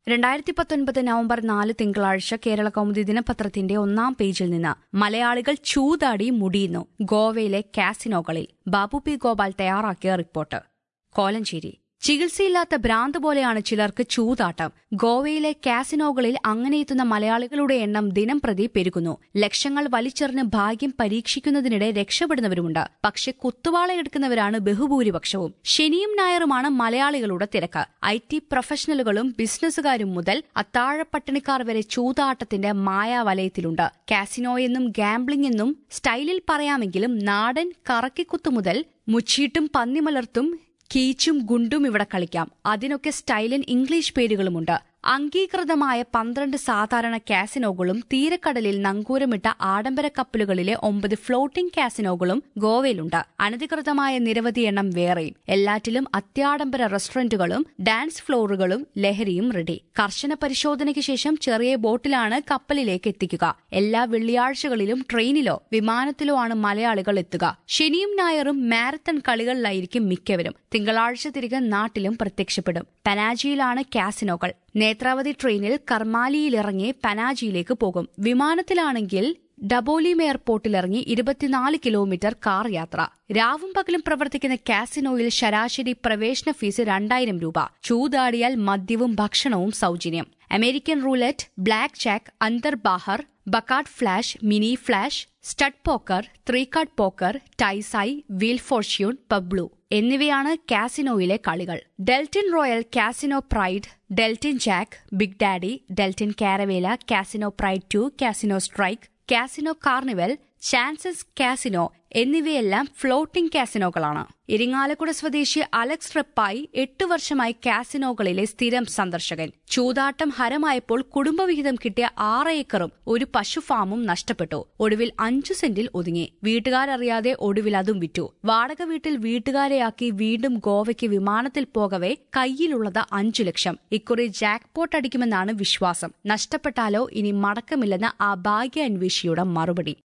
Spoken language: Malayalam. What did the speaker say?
രണ്ടായിരത്തി പത്തൊൻപത് നവംബർ നാല് തിങ്കളാഴ്ച കേരള കൗമുദി ദിനപത്രത്തിന്റെ ഒന്നാം പേജിൽ നിന്ന് മലയാളികൾ ചൂതാടി മുടിയുന്നു ഗോവയിലെ കാസിനോകളിൽ ബാബു പി ഗോപാൽ തയ്യാറാക്കിയ റിപ്പോർട്ട് കോലഞ്ചേരി ചികിത്സയില്ലാത്ത ഭ്രാന്ത് പോലെയാണ് ചിലർക്ക് ചൂതാട്ടം ഗോവയിലെ കാസിനോകളിൽ അങ്ങനെ എത്തുന്ന മലയാളികളുടെ എണ്ണം ദിനം പ്രതി പെരുകുന്നു ലക്ഷങ്ങൾ വലിച്ചെറിഞ്ഞ് ഭാഗ്യം പരീക്ഷിക്കുന്നതിനിടെ രക്ഷപ്പെടുന്നവരുമുണ്ട് പക്ഷെ കുത്തുവാളയെടുക്കുന്നവരാണ് ബഹുഭൂരിപക്ഷവും ശനിയും ഞായറുമാണ് മലയാളികളുടെ തിരക്ക് ഐ ടി പ്രൊഫഷണലുകളും ബിസിനസ്സുകാരും മുതൽ അത്താഴപ്പട്ടിണിക്കാർ വരെ ചൂതാട്ടത്തിന്റെ മായാവലയത്തിലുണ്ട് കാസിനോ എന്നും ഗാംബ്ലിംഗ് എന്നും സ്റ്റൈലിൽ പറയാമെങ്കിലും നാടൻ കറക്കിക്കുത്തു മുതൽ മുച്ചീട്ടും പന്നിമലർത്തും കീച്ചും ഗുണ്ടും ഇവിടെ കളിക്കാം അതിനൊക്കെ സ്റ്റൈലൻ ഇംഗ്ലീഷ് പേരുകളുമുണ്ട് അംഗീകൃതമായ പന്ത്രണ്ട് സാധാരണ കാസിനോകളും തീരക്കടലിൽ നങ്കൂരമിട്ട ആഡംബര കപ്പലുകളിലെ ഒമ്പത് ഫ്ലോട്ടിംഗ് കാസിനോകളും ഗോവയിലുണ്ട് അനധികൃതമായ നിരവധി എണ്ണം വേറെയും എല്ലാറ്റിലും അത്യാഡംബര റെസ്റ്റോറന്റുകളും ഡാൻസ് ഫ്ലോറുകളും ലഹരിയും റെഡി കർശന പരിശോധനയ്ക്ക് ശേഷം ചെറിയ ബോട്ടിലാണ് കപ്പലിലേക്ക് എത്തിക്കുക എല്ലാ വെള്ളിയാഴ്ചകളിലും ട്രെയിനിലോ വിമാനത്തിലോ ആണ് മലയാളികൾ എത്തുക ശനിയും ഞായറും മാരത്തൺ കളികളിലായിരിക്കും മിക്കവരും തിങ്കളാഴ്ച തിരികെ നാട്ടിലും പ്രത്യക്ഷപ്പെടും പനാജിയിലാണ് കാസിനോകൾ നേത്രാവതി ട്രെയിനിൽ കർമാലിയിലിറങ്ങി പനാജിയിലേക്ക് പോകും വിമാനത്തിലാണെങ്കിൽ ഡബോലിം എയർപോർട്ടിലിറങ്ങി ഇരുപത്തിനാല് കിലോമീറ്റർ കാർ യാത്ര രാവും പകലും പ്രവർത്തിക്കുന്ന കാസിനോയിൽ ശരാശരി പ്രവേശന ഫീസ് രണ്ടായിരം രൂപ ചൂതാടിയാൽ മദ്യവും ഭക്ഷണവും സൌജന്യം അമേരിക്കൻ റൂലറ്റ് ബ്ലാക്ക് ജാക്ക് അന്തർബാഹർ baccarat flash mini flash stud poker three card poker ടൈസായി വീൽ ഫോർച്യൂൺ പബ്ലു എന്നിവയാണ് കാസിനോയിലെ കളികൾ Deltin royal casino pride Deltin jack big daddy Deltin Caravela casino pride two casino strike casino carnival chances casino എന്നിവയെല്ലാം ഫ്ലോട്ടിംഗ് കാസിനോകളാണ് ഇരിങ്ങാലക്കുട സ്വദേശി അലക്സ് റെപ്പായി എട്ട് വർഷമായി കാസിനോകളിലെ സ്ഥിരം സന്ദർശകൻ ചൂതാട്ടം ഹരമായപ്പോൾ കുടുംബവിഹിതം കിട്ടിയ ആറ് ഏക്കറും ഒരു പശു ഫാമും നഷ്ടപ്പെട്ടു ഒടുവിൽ അഞ്ചു സെന്റിൽ ഒതുങ്ങി വീട്ടുകാരറിയാതെ ഒടുവിൽ അതും വിറ്റു വാടക വീട്ടിൽ വീട്ടുകാരെയാക്കി വീണ്ടും ഗോവയ്ക്ക് വിമാനത്തിൽ പോകവെ കയ്യിലുള്ളത് അഞ്ചു ലക്ഷം ഇക്കുറി ജാക്ക്പോട്ട് അടിക്കുമെന്നാണ് വിശ്വാസം നഷ്ടപ്പെട്ടാലോ ഇനി മടക്കമില്ലെന്ന് ആ ഭാഗ്യ അന്വേഷിയുടെ മറുപടി